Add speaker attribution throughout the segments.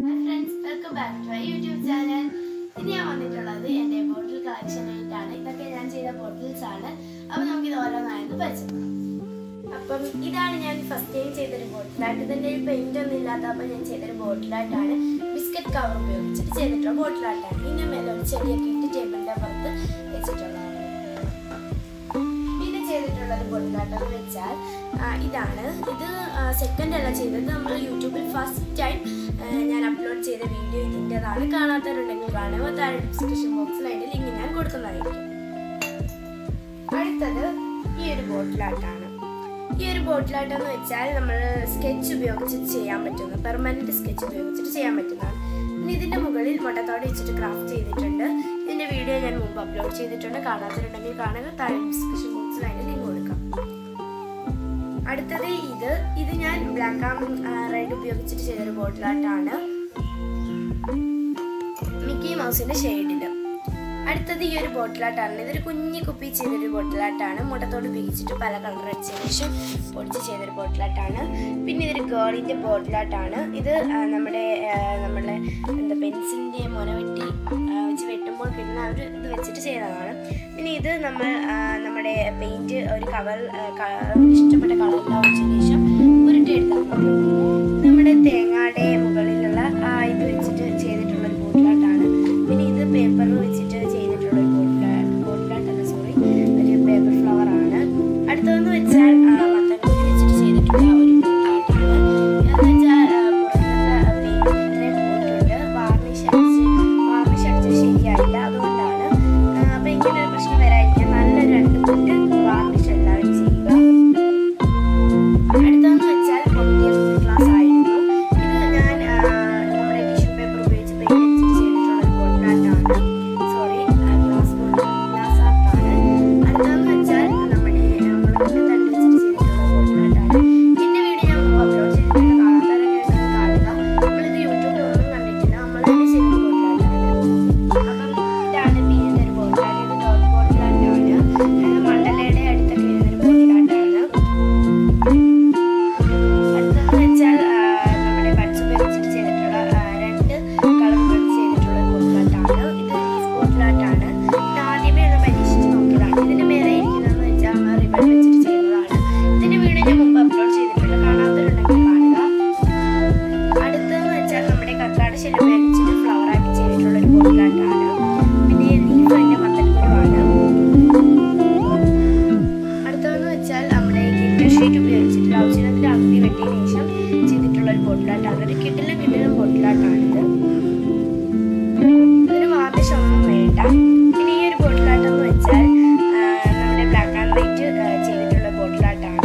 Speaker 1: hi friends welcome back to YouTube channel ഇന്ന് ഞാൻ വന്നിട്ടുള്ളത് എൻ്റെ ബോട്ടിൽ കളക്ഷൻ ആയിട്ടാണ് ഇതൊക്കെ ഞാൻ ചെയ്ത ബോട്ടിൽസ് ആണ് അപ്പോൾ നമുക്കിത് ഓരോന്നായിരുന്നു പരിചയപ്പെടാം അപ്പം ഇതാണ് ഞാൻ ഫസ്റ്റ് ടൈം ചെയ്തൊരു ബോട്ടിലായിട്ട് ഇതിൻ്റെ പെയിൻ്റ് ഒന്നും ഇല്ലാത്ത അപ്പോൾ ഞാൻ ചെയ്തൊരു ബോട്ടിലായിട്ടാണ് ബിസ്ക്കറ്റ് കവർ ഉപയോഗിച്ചിട്ട് ചെയ്തിട്ടുള്ള ബോട്ടിലായിട്ടാണ് ഇതിൻ്റെ മേലെ ഒരു ചെടിയൊക്കെ ഇട്ട് ടേബിളിൻ്റെ പുറത്ത് വെച്ചിട്ടുള്ളതാണ് പിന്നെ ചെയ്തിട്ടുള്ളത് ബോട്ടിലാട്ടെന്ന് വെച്ചാൽ ആ, ഇതാണ് ഇത് സെക്കൻഡ് അല്ല ചെയ്തത് നമ്മൾ യൂട്യൂബിൽ ഫസ്റ്റ് ടൈം ഞാൻ അപ്ലോഡ് ചെയ്ത വീഡിയോ ഇതിൻ്റെതാണ് കാണാത്തവരുണ്ടെങ്കിൽ കാണുക താഴെ ഡിസ്ക്രിപ്ഷൻ ബോക്സിൽ അതിൻ്റെ ലിങ്ക് ഞാൻ കൊടുക്കുന്നതായിരിക്കും അടുത്തത് ഈ ഒരു ബോട്ടിലാട്ടാണ് ഈ ഒരു ബോട്ടിലാട്ടെന്ന് വെച്ചാൽ നമ്മൾ സ്കെച്ച് ഉപയോഗിച്ചിട്ട് ചെയ്യാൻ പറ്റുന്ന പെർമനന്റ് സ്കെച്ച് ഉപയോഗിച്ചിട്ട് ചെയ്യാൻ പറ്റുന്നതാണ് പിന്നെ ഇതിൻ്റെ മുകളിൽ മുട്ടത്തോടെ വെച്ചിട്ട് ക്രാഫ്റ്റ് ചെയ്തിട്ടുണ്ട് ഇതിൻ്റെ വീഡിയോ ഞാൻ മുമ്പ് അപ്ലോഡ് ചെയ്തിട്ടുണ്ട് കാണാത്തവരുണ്ടെങ്കിൽ കാണുക താഴെ ഡിസ്ക്രിപ്ഷൻ ബോക്സിൽ അതിൻ്റെ ലിങ്ക് കൊടുക്കാം അടുത്തത് ഇത് ഇത് ഞാൻ ബ്ലാക്ക് ആം റെഡ് ഉപയോഗിച്ചിട്ട് ചെയ്തൊരു ബോട്ടിലാട്ടാണ് മിക്കി മൗസിന്റെ ഷെയ്ഡിൽ അടുത്തത് ഈ ഒരു ബോട്ടിലാട്ടാണ് ഇതൊരു കുഞ്ഞി കുപ്പി ചെയ്തൊരു ബോട്ടിലാട്ടാണ് മുട്ടത്തോട് ഉപയോഗിച്ചിട്ട് പല കളർ അടിച്ചതിന് ശേഷം പൊടിച്ച് ചെയ്തൊരു ബോട്ടിലാട്ടാണ് പിന്നെ ഇതൊരു ഗേളിൻ്റെ ബോട്ടിലാട്ടാണ് ഇത് ആ, നമ്മുടെ ആ, നമ്മുടെ എന്താ പെൻസിലിൻ്റെ മുന വെട്ടി ആ, വെച്ച് വെട്ടുമ്പോൾ കിട്ടുന്ന ആ ഒരു ഇത് വെച്ചിട്ട് ചെയ്തതാണ് പിന്നെ ഇത് നമ്മൾ ആ, നമ്മുടെ പെയിൻറ്റ് ഒരു കവർ ഇഷ്ടപ്പെട്ട കളറിൽ വെച്ചതിന് ശേഷം ഉരുട്ടിയെടുത്താണ് നമ്മുടെ തേങ്ങയുടെ മുകളിലുള്ള ആ ഇത് വെച്ചിട്ട് ചെയ്തിട്ടുള്ള ഒരു ബോട്ടിലാട്ടാണ് പിന്നെ ഇത് പേപ്പർ വെച്ചിട്ട് ചെയ്തിട്ടുള്ള ഒരു ബോട്ടില ബോട്ടിലാട്ടല്ല സോറി ഒരു പേപ്പർ ഫ്ലവർ ആണ് അടുത്തതെന്ന് വെച്ചാൽ ആ, മത്തൻകുരി വെച്ചിട്ട് ചെയ്തിട്ടുള്ള ഒരു ബോട്ടിലാട്ടാണ് ഇതെന്ന് വെച്ചാൽ ആ, പുറത്തുള്ള പെയിന്റിനെ പോയിട്ടുണ്ട് വാർണിഷ് അടിച്ച് വാർണിഷ് അടിച്ചത് ശരിയായില്ല അതുകൊണ്ടാണ് ആ, അപ്പൊ ഇങ്ങനെ ഒരു പ്രശ്നം വരാതിരിക്കാൻ നല്ലൊരു രണ്ട് തൊട്ട് വാർണിഷ് എല്ലാവരും ചെയ്യുക അടുത്തതെന്ന് വെച്ചാൽ പൊട്ടിയ ഗ്ലാസ് ആയിരുന്നു ഇത് ഞാൻ ആ, നമ്മുടെ ടിഷ്യൂ പേപ്പർ ഉപയോഗിച്ച് പെയിന്റ് അടിച്ചിട്ട് ചെയ്തിട്ടുള്ള ഒരു ബോട്ടിലാട്ടാണ് സോറി ഗ്ലാസ് ഗ്ലാസ് ആർട്ടാണ് അടുത്തതെന്ന് വെച്ചാൽ നമ്മുടെ മുളകിന്റെ തണ്ട് വെച്ചിട്ട് ചെയ്തിട്ടുള്ള ബോട്ടിലാട്ടാണ് ഇതിന്റെ വീഡിയോ ഞാൻ മുമ്പ് അപ്ലോഡ് ചെയ്തിട്ടുണ്ട് കാണാത്തവരൊക്കെ ഉണ്ടെങ്കിൽ കാണുക നമ്മളിത് യൂട്യൂബിൽ ഒന്നും കണ്ടിട്ടില്ല നമ്മൾ തന്നെ ചെയ്തൊരു ബോട്ടിലാട്ടാണ് അപ്പം ഇതാണ് പിന്നെ ഒരു ബോട്ടിലാട്ട് ഇത് ഡോട്ട് ബോട്ടിലാട്ടാണ് മണ്ഡലയുടെ അടുത്തൊക്കെ വരുന്നൊരു ബോട്ടിലാട്ടാണ് അടുത്തതെന്ന് വെച്ചാൽ ആ, നമ്മുടെ ബഡ്സ് ഉപയോഗിച്ചിട്ട് ചെയ്തിട്ടുള്ള ആ, രണ്ട് കളർ ഉപയോഗിച്ച് ചെയ്തിട്ടുള്ള ബോട്ടിലാട്ടാണ് ഇത് ഈ ബോട്ടിലാട്ടാണ് ഇത് ആദ്യമേ ഒന്ന് പരീക്ഷിച്ച് നോക്കിയതാണ് ഇതിന്റെ മേലെ ഇരിക്കുന്നതെന്ന് വെച്ചാൽ റിബൺ വെച്ചിട്ട് ചെയ്യുന്നതാണ് ഇതിന്റെ വീഡിയോ ഞാൻ മുമ്പ് അപ്ലോഡ് ചെയ്തിട്ടുണ്ട് കാണാത്തവരുണ്ടെങ്കിൽ കാണുക അടുത്തതെന്ന് വെച്ചാൽ നമ്മുടെ കക്കാട് ശെല്ല് ഉപയോഗിച്ചിട്ട് ഫ്ലവർ ആക്കി ചെയ്തിട്ടുള്ള ഒരു ബോട്ടിലാട്ടാണ് പിന്നെ ലീഫ് അതിന്റെ മത്തൻകുരുവാണ് അടുത്തതെന്ന് വെച്ചാൽ നമ്മുടെ കിൻഡർ ഷീറ്റ് ഉപയോഗിച്ചിട്ട് ഔഷധത്തിന്റെ അഗ്നി വെട്ടിയതിനു ശേഷം ചെയ്തിട്ടുള്ള ഒരു ബോട്ടിലാട്ടാണ് ഒരു കിട്ടിലും കിട്ടിലും ബോട്ടിലാട്ടാണിത് ഇതിന് വാർണിഷൊന്നും വേണ്ട പിന്നെ ഈ ഒരു ബോട്ടിലാട്ടം എന്ന് വെച്ചാൽ ആ, നമ്മുടെ ബ്ലാക്ക് ആൻഡ് വൈറ്റ് ചെയ്തിട്ടുള്ള ബോട്ടിലാട്ടാണ്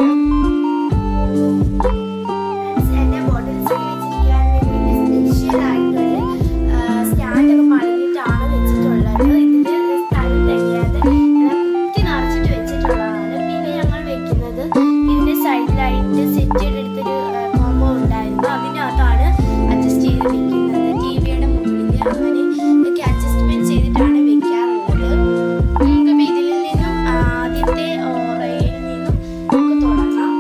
Speaker 1: എന്റെ ബോട്ടിൽസ് വെച്ചിരിക്കാൻ വേണ്ടി സ്പെഷ്യൽ ആയിട്ടൊരു സ്റ്റാൻഡ് ഒക്കെ പണിഞ്ഞിട്ടാണ് വെച്ചിട്ടുള്ളത് ഇതിന്റെ സ്ഥലം തികയാതെ എല്ലാം കുത്തി നിറച്ചിട്ട് വെച്ചിട്ടുള്ളതാണ് പിന്നെ ഞങ്ങൾ വെക്കുന്നത് ഇതിന്റെ സൈഡിലായിട്ട് സെറ്റ് ചെയ്തെടുത്തൊരു കോമ്പോ ഉണ്ടായിരുന്നു അതിനകത്താണ് അഡ്ജസ്റ്റ് ചെയ്ത് വെക്കുന്നത് ടി വിയുടെ മുകളിൽ അങ്ങനെ ഒക്കെ അഡ്ജസ്റ്റ്മെന്റ് ചെയ്തിട്ടാണ് വെക്കാറുള്ളത് നമുക്കിപ്പോൾ ഇതിൽ നിന്നും ആദ്യത്തെ ഓറയിൽ നിന്നും നമുക്ക് തുടങ്ങാം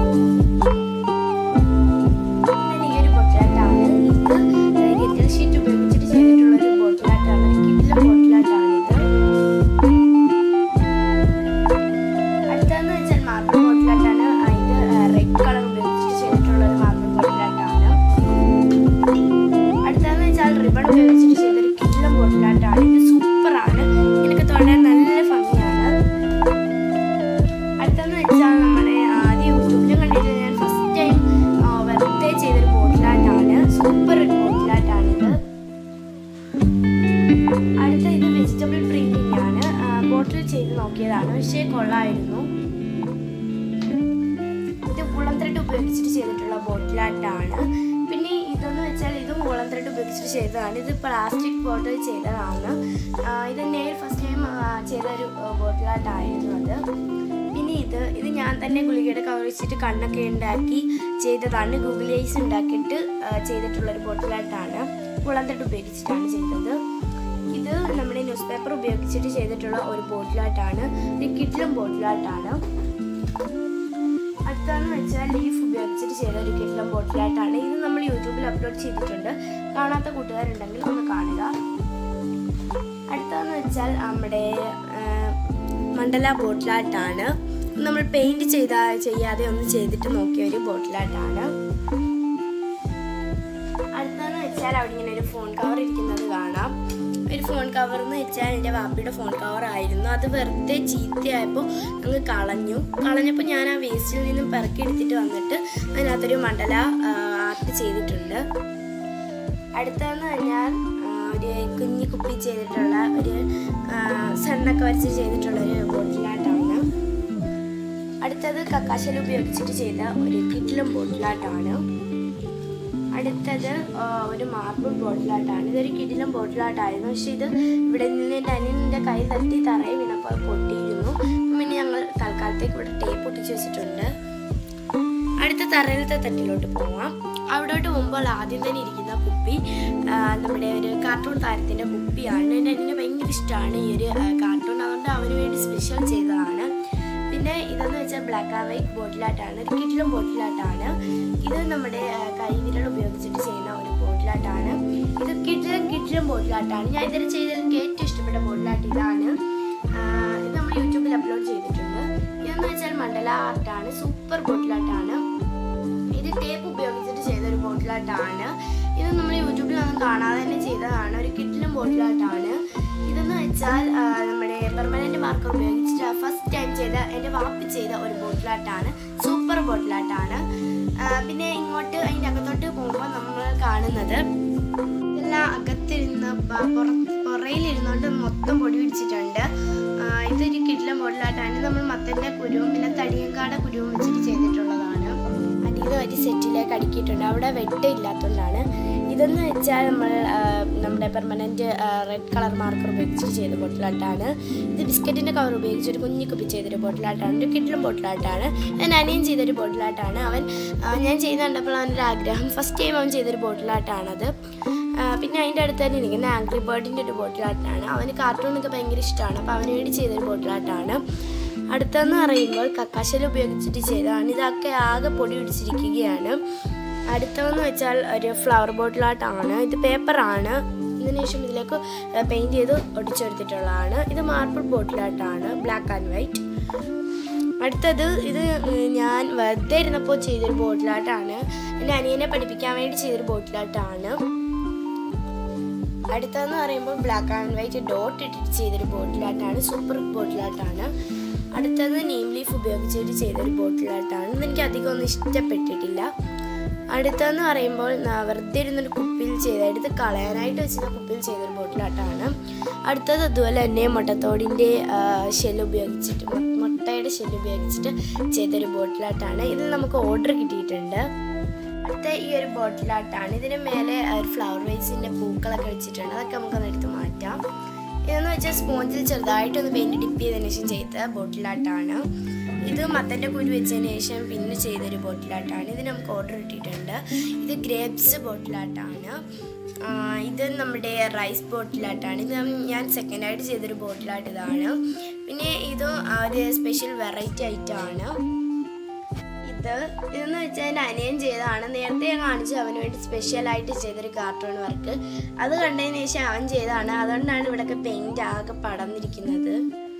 Speaker 1: പിന്നെ ഈ ഒരു ബോട്ടിലാട്ടാണ് ഇത് ഗെറ്റൽ ഷീറ്റ് ഉപയോഗിച്ചിട്ട് ചെയ്തിട്ടുള്ള ഒരു ബോട്ടിലാട്ടാണ് ഒരു കിഡിലെ ബോട്ടിലാട്ടാണ് ഇത് അടുത്തതെന്ന് വെച്ചാൽ മാർബിൾ ബോട്ടിലാട്ടാണ് ആ, ഇത് റെഡ് കളർ ഉപയോഗിച്ചിട്ട് ചെയ്തിട്ടുള്ള ഒരു മാർബിൾ ബോട്ടിലാട്ടാണ് അടുത്തതെന്ന് വെച്ചാൽ റിബൺ ഉപയോഗിച്ചിട്ട് ചെയ്തൊരു കിഡിലം ബോട്ടിലാട്ടാണ് ഇത് സൂപ്പറാണ് എനിക്ക് തൊടാൻ നല്ല ഭംഗിയാണ് അടുത്തെന്ന് വെച്ചാൽ നമ്മുടെ ആദ്യം യൂട്യൂബിൽ കണ്ടിട്ട് ഞാൻ ഫസ്റ്റ് ടൈം വെറുതെ ചെയ്തൊരു ബോട്ടിലാട്ടാണ് സൂപ്പർ ഒരു ബോട്ടിലാട്ടാണിത് അടുത്ത ഇത് വെജിറ്റബിൾ പ്രിന്റിംഗ് ആണ് ബോട്ടിൽ ചെയ്ത് നോക്കിയതാണ് പക്ഷേ കൊള്ളായിരുന്നു ഇത് ഉളം ത്രെഡ് ഉപയോഗിച്ചിട്ട് ചെയ്തിട്ടുള്ള ബോട്ടിലാട്ടാണ് പിന്നെ ഇതെന്ന് വെച്ചാൽ ഇതും ഉളം ത്രെഡ് ഉപയോഗിച്ചിട്ട് ചെയ്തതാണ് ഇത് പ്ലാസ്റ്റിക് ബോട്ടിൽ ചെയ്തതാണ് ആ, ഇത് നെയിൽ ഫസ്റ്റ് ടൈം ചെയ്ത ഒരു ബോട്ടിലാട്ടായിരുന്നു അത് പിന്നെ ഇത് ഇത് ഞാൻ തന്നെ ഗുളികയുടെ കവർ വെച്ചിട്ട് കണ്ണൊക്കെ ഉണ്ടാക്കി ചെയ്തതാണ് ഗൂഗിൾ ഐസ് ഉണ്ടാക്കിയിട്ട് ആ, ചെയ്തിട്ടുള്ള ഒരു ബോട്ടിലായിട്ടാണ് കുളന്തട്ട് ഉപയോഗിച്ചിട്ടാണ് ചെയ്തത് ഇത് നമ്മുടെ ന്യൂസ് പേപ്പർ ഉപയോഗിച്ചിട്ട് ചെയ്തിട്ടുള്ള ഒരു ബോട്ടിലായിട്ടാണ് ഒരു കിറ്റിലും ബോട്ടിലായിട്ടാണ് അടുത്തതെന്ന് വെച്ചാൽ ലീഫ് ഉപയോഗിച്ചിട്ട് ചെയ്ത ഒരു കിറ്റിലും ബോട്ടിലായിട്ടാണ് ഇത് നമ്മൾ യൂട്യൂബിൽ അപ്ലോഡ് ചെയ്തിട്ടുണ്ട് കാണാത്ത കൂട്ടുകാരുണ്ടെങ്കിൽ ഒന്ന് കാണുക അടുത്തതെന്ന് വെച്ചാൽ നമ്മുടെ ആ, മണ്ഡല ബോട്ടിലാട്ടാണ് നമ്മൾ പെയിന്റ് ചെയ്ത ചെയ്യാതെ ഒന്ന് ചെയ്തിട്ട് നോക്കിയ ഒരു ബോട്ടിലാട്ടാണ് അടുത്തതെന്ന് വെച്ചാൽ അവിടെ ഇങ്ങനെ ഒരു ഫോൺ കവർ ഇരിക്കുന്നത് കാണാം ഒരു ഫോൺ കവർ എന്ന് വെച്ചാൽ എൻ്റെ വാപ്പിയുടെ ഫോൺ കവർ ആയിരുന്നു അത് വെറുതെ ചീത്തയായപ്പോൾ അങ്ങ് കളഞ്ഞു കളഞ്ഞപ്പോൾ ഞാൻ ആ വേസ്റ്റിൽ നിന്നും പെറുക്കി എടുത്തിട്ട് വന്നിട്ട് അതിനകത്തൊരു മണ്ഡല ആർട്ട് ചെയ്തിട്ടുണ്ട് അടുത്തതെന്ന് പറഞ്ഞാൽ ആ, ഒരു കുഞ്ഞി കുപ്പി ചെയ്തിട്ടുള്ള ഒരു സണ്ണൊക്കെ വരച്ച് ചെയ്തിട്ടുള്ള ഒരു ബോട്ടിലാട്ടാണ് അടുത്തത് കക്കാശല ഉപയോഗിച്ചിട്ട് ചെയ്ത ഒരു കിറ്റിലും ബോട്ടിലാട്ടാണ് അടുത്തത് ആ, ഒരു മാർബിൾ ബോട്ടിലാട്ടാണ് ഇതൊരു കിടിലം ബോട്ടിലാട്ടായിരുന്നു പക്ഷെ ഇത് ഇവിടെ നിന്ന് എൻ്റെ അനിയൻ്റെ കൈ തട്ടി തറയിൽ വീണപ്പോൾ അത് പൊട്ടിയിരുന്നു പിന്നെ ഞങ്ങൾ തൽക്കാലത്തേക്ക് ഇവിടെ ടേപ്പ് ഒട്ടിച്ച് വെച്ചിട്ടുണ്ട് അടുത്ത തറയിലത്തെ തട്ടിലോട്ട് പോവാം അവിടോട്ട് പോകുമ്പോൾ ആദ്യം തന്നെ ഇരിക്കുന്ന കുപ്പി ആ, നമ്മുടെ ഒരു കാർട്ടൂൺ താരത്തിൻ്റെ കുപ്പിയാണ് എൻ്റെ അനിയന് ഭയങ്കര ഇഷ്ടമാണ് ഈ ഒരു ആ, കാർട്ടൂൺ അതുകൊണ്ട് അവന് വേണ്ടി സ്പെഷ്യൽ ചെയ്തതാണ് പിന്നെ ഇതെന്ന് വെച്ചാൽ ബ്ലാക്ക് ആൻഡ് വൈറ്റ് ബോട്ടിലാട്ടാണ് ഒരു കിറ്റിലും ബോട്ടിലാട്ടാണ് ഇത് നമ്മുടെ ആ, കൈവിരൽ ഉപയോഗിച്ചിട്ട് ചെയ്യുന്ന ഒരു ബോട്ടിലാട്ടാണ് ഇത് കിറ്റിലും കിറ്റിലും ബോട്ടിലാട്ടാണ് ഞാൻ ഇതുവരെ ചെയ്തതിൽ എനിക്ക് ഏറ്റവും ഇഷ്ടപ്പെട്ട ബോട്ടിലാട്ട് ഇതാണ് ആ, ഇത് നമ്മൾ യൂട്യൂബിൽ അപ്ലോഡ് ചെയ്തിട്ടുണ്ട് ഇതെന്ന് വെച്ചാൽ മണ്ഡല ആർട്ടാണ് സൂപ്പർ ബോട്ടിലാട്ടാണ് ഇത് ടേപ്പ് ഉപയോഗിച്ചിട്ട് ചെയ്ത ഒരു ബോട്ടിലാട്ടാണ് ഇത് നമ്മൾ യൂട്യൂബിലൊന്നും കാണാതെ തന്നെ ചെയ്തതാണ് ഒരു കിറ്റിലും ബോട്ടിലാട്ടാണ് ഇതെന്ന് വെച്ചാൽ ആ, നമ്മുടെ പെർമനന്റ് മാർക്കർ ഉപയോഗിച്ചിട്ട് ഫസ്റ്റ് ടൈം ചെയ്ത എൻ്റെ വാപ്പി ചെയ്ത ഒരു ബോട്ടിലാട്ടാണ് സൂപ്പർ ബോട്ടിലാട്ടാണ് ആ, പിന്നെ ഇങ്ങോട്ട് അതിൻ്റെ അകത്തോട്ട് പോകുമ്പോൾ നമ്മൾ കാണുന്നത് ഇതെല്ലാം അകത്തിരുന്ന് പ- പുറ- പുറയിലിരുന്നോണ്ട് മൊത്തം പൊടി പിടിച്ചിട്ടുണ്ട് ആ, ഇതൊരു കിടിലം ബോട്ടിലാട്ടാണ് നമ്മൾ മത്തൻ്റെ കുരുവും പിന്നെ തടിയങ്കാട കുരുവും വെച്ചിട്ട് ചെയ്തിട്ടുള്ളതാണ് അടിയിൽ ഒരു സെറ്റിലേക്ക് അടുക്കിയിട്ടുണ്ട് അവിടെ വെട്ട ഇല്ലാത്തതുകൊണ്ടാണ് ഇതെന്ന് വെച്ചാൽ നമ്മൾ ആ, നമ്മുടെ പെർമനൻറ്റ് റെഡ് കളർ മാർക്കർ ഉപയോഗിച്ചിട്ട് ചെയ്ത ബോട്ടിലാട്ടാണ് ഇത് ബിസ്ക്കറ്റിൻ്റെ കവർ ഉപയോഗിച്ച് ഒരു കുഞ്ഞു കുപ്പി ചെയ്തൊരു ബോട്ടിലാട്ടാണ് ഒരു കിഡിലും ബോട്ടിലാട്ടാണ് ഞാൻ അനിയൻ ചെയ്തൊരു ബോട്ടിലാട്ടാണ് അവൻ ആ, ഞാൻ ചെയ്ത് കണ്ടപ്പോൾ അവനൊരു ആഗ്രഹം ഫസ്റ്റ് ടൈം അവൻ ചെയ്തൊരു ബോട്ടിലാട്ടാണത് ആ, പിന്നെ അതിൻ്റെ അടുത്ത് തന്നെ ഇരിക്കുന്ന ആംഗ്രി ബേർഡിൻ്റെ ഒരു ബോട്ടിലാട്ടാണ് അവന് കാർട്ടൂണൊക്കെ ഭയങ്കര ഇഷ്ടമാണ് അപ്പോൾ അവന് വേണ്ടി ചെയ്തൊരു ബോട്ടിലാട്ടാണ് അടുത്തെന്ന് പറയുമ്പോൾ കക്കാശല ഉപയോഗിച്ചിട്ട് ചെയ്തതാണ് ഇതൊക്കെ ആകെ പൊടി പിടിച്ചിരിക്കുകയാണ് അടുത്തതെന്ന് വെച്ചാൽ ഒരു ഫ്ലവർ ബോട്ടിലാട്ടാണ് ഇത് പേപ്പറാണ് ഇതിന് ശേഷം ഇതിലേക്ക് പെയിൻറ് ചെയ്ത് ഒടിച്ചെടുത്തിട്ടുള്ളതാണ് ഇത് മാർബിൾ ബോട്ടിലാട്ടാണ് ബ്ലാക്ക് ആൻഡ് വൈറ്റ് അടുത്തത് ഇത് ഞാൻ വെറുതെ ഇരുന്നപ്പോൾ ചെയ്തൊരു ബോട്ടിലാട്ടാണ് എൻ്റെ അനിയനെ പഠിപ്പിക്കാൻ വേണ്ടി ചെയ്തൊരു ബോട്ടിലാട്ടാണ് അടുത്തതെന്ന് പറയുമ്പോൾ ബ്ലാക്ക് ആൻഡ് വൈറ്റ് ഡോട്ട് ഇട്ടിട്ട് ചെയ്തൊരു ബോട്ടിലാട്ടാണ് സൂപ്പർ ബോട്ടിലാട്ടാണ് അടുത്തത് നീം ലീഫ് ഉപയോഗിച്ചിട്ട് ചെയ്തൊരു ബോട്ടിലാട്ടാണ് ഇതെനിക്ക് അധികം ഒന്നും ഇഷ്ടപ്പെട്ടിട്ടില്ല അടുത്തതെന്ന് പറയുമ്പോൾ ന- വെറുതെ ഇരുന്നൊരു കുപ്പിയിൽ ചെയ്ത എടുത്ത് കളയാനായിട്ട് വെച്ചിരുന്ന കുപ്പിയിൽ ചെയ്തൊരു ബോട്ടിലാട്ടാണ് അടുത്തത് അതുപോലെ തന്നെ മുട്ടത്തോടിൻ്റെ ഷെല്ല് ഉപയോഗിച്ചിട്ട് മു- മുട്ടയുടെ ഷെല്ല് ഉപയോഗിച്ചിട്ട് ചെയ്തൊരു ബോട്ടിലാട്ടാണ് ഇതിൽ നമുക്ക് ഓർഡർ കിട്ടിയിട്ടുണ്ട് അടുത്ത ഈ ഒരു ബോട്ടിലാട്ടാണ് ഇതിന് മേലെ ഒരു ഫ്ലവർ വേസിൻ്റെ പൂക്കളൊക്കെ വെച്ചിട്ടുണ്ട് അതൊക്കെ നമുക്കൊന്ന് എടുത്ത് മാറ്റാം ഇതെന്ന് വെച്ചാൽ സ്പോഞ്ചിൽ ചെറുതായിട്ടൊന്ന് പെയിൻറ്റ് ഡിപ്പ് ചെയ്തതിന് ശേഷം ചെയ്ത ബോട്ടിലാട്ടാണ് ഇത് മത്തൻ്റെ കുരു വെച്ചതിന് ശേഷം പിന്നെ ചെയ്തൊരു ബോട്ടിലാട്ടാണ് ഇത് നമുക്ക് ഓർഡർ കിട്ടിയിട്ടുണ്ട് ഇത് ഗ്രേപ്സ് ബോട്ടിലാട്ടാണ് ആ, ഇത് നമ്മുടെ റൈസ് ബോട്ടിലാട്ടാണ് ഇത് ഞാൻ സെക്കൻഡായിട്ട് ചെയ്തൊരു ബോട്ടിലാട്ട് ഇതാണ് പിന്നെ ഇത് ആ ഒരു സ്പെഷ്യൽ വെറൈറ്റി ഐറ്റമാണ് ഇത് ഇതെന്ന് വെച്ചാൽ എൻ്റെ അനിയൻ ചെയ്തതാണ് നേരത്തെ ഞാൻ കാണിച്ചു അവന് വേണ്ടി സ്പെഷ്യലായിട്ട് ചെയ്തൊരു കാർട്ടൂൺ വർക്ക് അത് കണ്ടതിന് ശേഷം അവൻ ചെയ്തതാണ് അതുകൊണ്ടാണ് ഇവിടെയൊക്കെ പെയിന്റ് ആകെ പടർന്നിരിക്കുന്നത്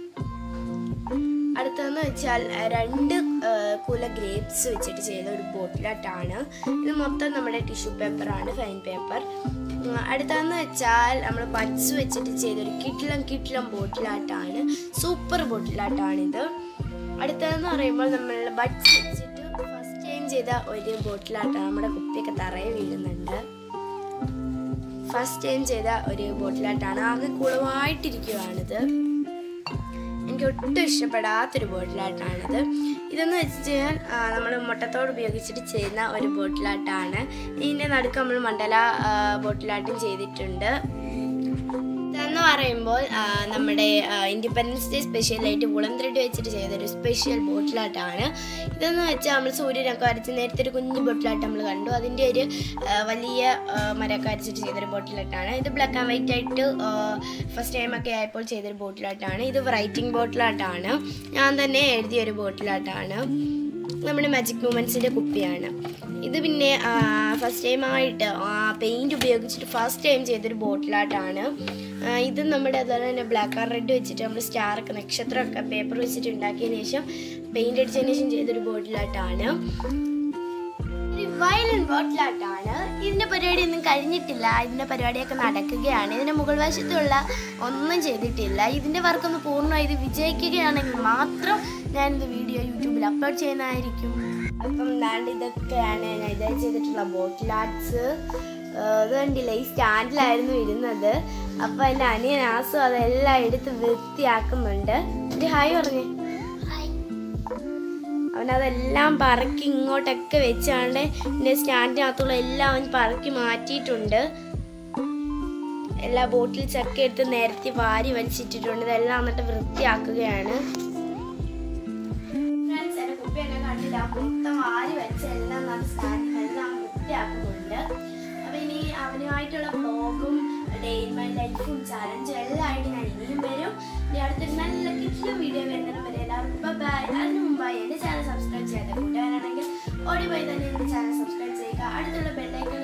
Speaker 1: അടുത്തതെന്ന് വെച്ചാൽ അഹ് രണ്ട് ആഹ് കുല ഗ്രേപ്സ് വെച്ചിട്ട് ചെയ്ത ഒരു ബോട്ടിലാട്ടാണ് ഇത് മൊത്തം നമ്മുടെ ടിഷ്യൂ പേപ്പറാണ് ഫൈൻ പേപ്പർ അടുത്തതെന്ന് വെച്ചാൽ നമ്മൾ പച്ച് വെച്ചിട്ട് ചെയ്ത ഒരു കിട്ടിലം കിട്ടിലം ബോട്ടിലാട്ടാണ് സൂപ്പർ ബോട്ടിലാട്ടാണിത് അടുത്തതെന്ന് പറയുമ്പോൾ നമ്മൾ ബഡ്സ് വെച്ചിട്ട് ഫസ്റ്റ് ടൈം ചെയ്ത ഒരു ബോട്ടിലാട്ടാണ് നമ്മുടെ കുപ്പിയൊക്കെ തറയെ വീഴുന്നുണ്ട് ഫസ്റ്റ് ടൈം ചെയ്ത ഒരു ബോട്ടിലാട്ടാണ് ആകെ കുളമായിട്ടിരിക്കുകയാണിത് എനിക്ക് ഒട്ടും ഇഷ്ടപ്പെടാത്തൊരു ബോട്ടിലാട്ടാണിത് ഇതെന്ന് വെച്ച് കഴിഞ്ഞാൽ നമ്മൾ മുട്ടത്തോട് ഉപയോഗിച്ചിട്ട് ചെയ്യുന്ന ഒരു ബോട്ടിലാട്ടാണ് ഇതിൻ്റെ നടുക്ക് നമ്മൾ മണ്ഡല ആ, ബോട്ടിലാട്ടും ചെയ്തിട്ടുണ്ട് ഇതെന്ന് പറയുമ്പോൾ ആ, നമ്മുടെ ഇൻഡിപെൻഡൻസ് ഡേ സ്പെഷ്യലായിട്ട് വുളൻ ത്രെഡ് വെച്ചിട്ട് ചെയ്തൊരു സ്പെഷ്യൽ ബോട്ടിലാട്ടാണ് ഇതെന്ന് വെച്ചാൽ നമ്മൾ സൂര്യനൊക്കെ വരച്ച് നേരത്തെ ഒരു കുഞ്ഞു ബോട്ടിലാട്ട് നമ്മൾ കണ്ടു അതിൻ്റെ ഒരു ആ, വലിയ ആ, മരമൊക്കെ വരച്ചിട്ട് ചെയ്തൊരു ബോട്ടിലാട്ടാണ് ഇത് ബ്ലാക്ക് ആൻഡ് വൈറ്റ് ആയിട്ട് ഫസ്റ്റ് ടൈം ഒക്കെ ആയപ്പോൾ ചെയ്തൊരു ബോട്ടിലാട്ടാണ് ഇത് റൈറ്റിംഗ് ബോട്ടിലാട്ടാണ് ഞാൻ തന്നെ എഴുതിയ ഒരു ബോട്ടിലാട്ടാണ് നമ്മുടെ മാജിക് മൂമെൻസിൻ്റെ കുപ്പിയാണ് ഇത് പിന്നെ ഫസ്റ്റ് ടൈമായിട്ട് പെയിൻറ് ഉപയോഗിച്ചിട്ട് ഫസ്റ്റ് ടൈം ചെയ്തൊരു ബോട്ടിലായിട്ടാണ് ഇത് നമ്മുടെ അതുപോലെ തന്നെ ബ്ലാക്ക് ആൻഡ് റെഡ് വെച്ചിട്ട് നമ്മൾ സ്റ്റാറൊക്കെ നക്ഷത്രമൊക്കെ പേപ്പർ വെച്ചിട്ട് ഉണ്ടാക്കിയതിന് ശേഷം പെയിൻ്റ് അടിച്ചതിന് ശേഷം ചെയ്തൊരു ബോട്ടിലായിട്ടാണ് ഒരു വയലൻ ബോട്ടിലാട്ടാണ് ഇതിന്റെ പരിപാടി ഒന്നും കഴിഞ്ഞിട്ടില്ല ഇതിന്റെ പരിപാടിയൊക്കെ നടക്കുകയാണ് ഇതിന്റെ മുകൾ വശത്തുള്ള ഒന്നും ചെയ്തിട്ടില്ല ഇതിന്റെ വർക്ക് ഒന്ന് പൂർണ്ണമായി ഇത് വിജയിക്കുകയാണെങ്കിൽ മാത്രം ഞാൻ ഇത് വീഡിയോ യൂട്യൂബിൽ അപ്ലോഡ് ചെയ്യുന്നതായിരിക്കും അപ്പം ദാണ്ട് ഇതൊക്കെയാണ് ഞാൻ ഇത് ചെയ്തിട്ടുള്ള ബോട്ടിൽ ആർട്സ് ഇത് കണ്ടില്ല ഈ സ്റ്റാൻഡിലായിരുന്നു ഇരുന്നത് അപ്പം എൻ്റെ അനിയൻ ആസും അതെല്ലാം എടുത്ത് വൃത്തിയാക്കുന്നുണ്ട് ഒരു ഹായ് പറഞ്ഞേ അവനതെല്ലാം പറക്കി ഇങ്ങോട്ടൊക്കെ വെച്ചാണ്ട് എൻ്റെ സ്റ്റാൻഡിനകത്തുള്ള എല്ലാം അവൻ പറക്കി മാറ്റിയിട്ടുണ്ട് എല്ലാ ബോട്ടിൽ ചക്ക എടുത്ത് നിരത്തി വാരി വലിച്ചിട്ടിട്ടുണ്ട് ഇതെല്ലാം എന്നിട്ട് വൃത്തിയാക്കുകയാണ് Friends, എൻ്റെ കുപ്പിയൊക്കെ കണ്ടില്ല മൊത്തം വാരി വെച്ച എല്ലാം നമ്മുടെ സ്റ്റാൻഡിനെല്ലാം വൃത്തിയാക്കുന്നുണ്ട് അപ്പൊ ഇനി അവനുമായിട്ടുള്ള ബ്ലോഗും ഡേ ഇൻ മൈ ലൈഫും ചലഞ്ചും എല്ലാം ആയിട്ട് ഞാൻ ഇനിയും വരും ഇനി അടുത്തൊരു നല്ല കിട്ടിയ വീഡിയോ വരുന്നതിന് വരെ എല്ലാവർക്കും ബൈ അതിന് മുമ്പായി എൻ്റെ ചാനൽ സബ്സ്ക്രൈബ് ചെയ്യാതെ കൂട്ടുകാരാണെങ്കിൽ ഓടി പോയി തന്നെ എൻ്റെ ചാനൽ സബ്സ്ക്രൈബ് ചെയ്യുക അടുത്തുള്ള ബെല്ലൈക്കൺ